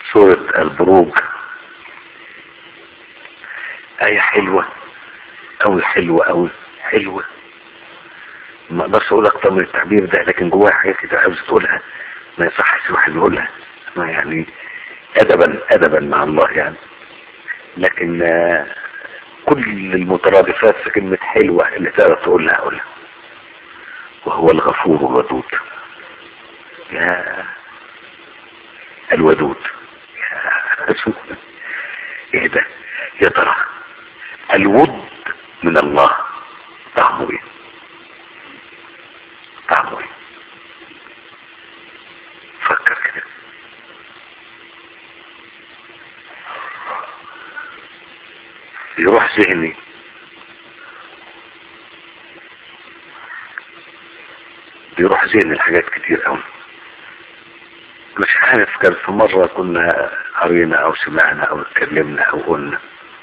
سورة البروج آية حلوة أوي حلوة أوي حلوة ما اقدرش اقول اكتر من التعبير ده لكن جواها حاجات كده عاوز تقولها ما يصحش الواحد يقولها ما يعني ادبا ادبا مع الله يعني لكن آه، كل المترادفات في كلمة حلوة اللي تقدر تقولها قولها وهو الغفور الودود يا الودود يا ايه ده يا ترى الود من الله طعمه ايه طعمه ايه فكر كده يروح ذهني بيروح ذهني الحاجات كتير قوي مش عارف كان في مرة كنا قرينا او سمعنا او اتكلمنا او قلنا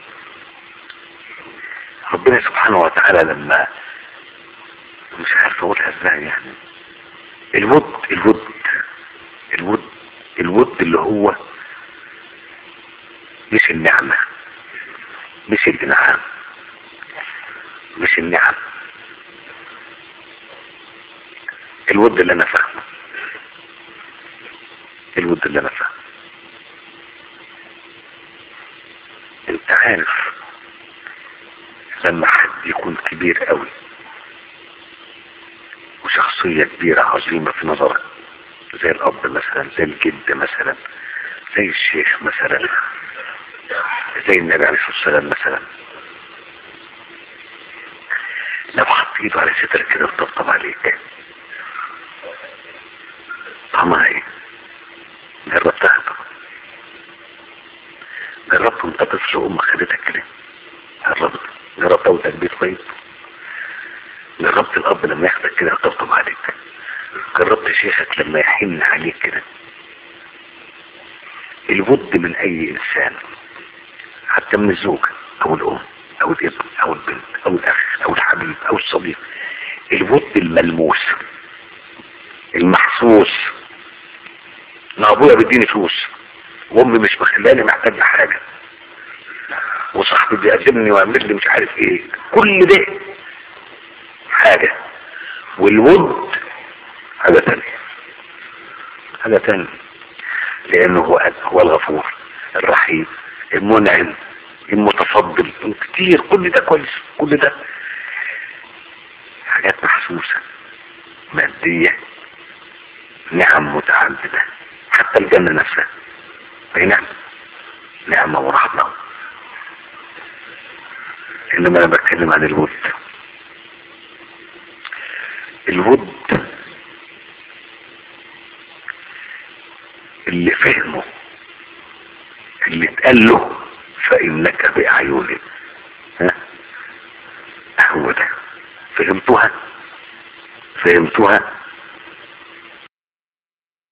ربنا سبحانه وتعالى لما مش عارف اقولها ازاي يعني الود الود الود الود اللي هو مش النعمة مش الانعام مش النعم الود اللي انا فاهمه الود اللي انا فاهمه انت عارف لما حد يكون كبير قوي وشخصية كبيرة عظيمة في نظرك زي الأب مثلا زي الجد مثلا زي الشيخ مثلا زي النبي عليه الصلاة والسلام مثلا لو حط ايده على صدرك كده وطبطب عليك طعمها ايه؟ جربتها طبعا جربت وانت طفل وامك خدتك كده جربت جربت اول تكبير طيب جربت الاب لما ياخدك كده يطبطب عليك جربت شيخك لما يحن عليك كده الود من اي انسان حتى من الزوجة او الام او الابن او البنت او الاخ او الحبيب او الصديق الود الملموس المحسوس ما ابويا بيديني فلوس وامي مش مخلاني محتاج لحاجه وصاحبي بيقدمني ويعمل لي مش عارف ايه كل ده حاجة والود حاجة تانية حاجة تانية لانه هو هو الغفور الرحيم المنعم المتفضل كتير كل ده كويس كل ده حاجات محسوسة مادية نعم متعددة حتى الجنة نفسها هي نعم نعمة ورحمة انما انا بتكلم عن الود الود اللي فهمه اللي اتقال له فانك باعيني ها هو ده فهمتوها فهمتوها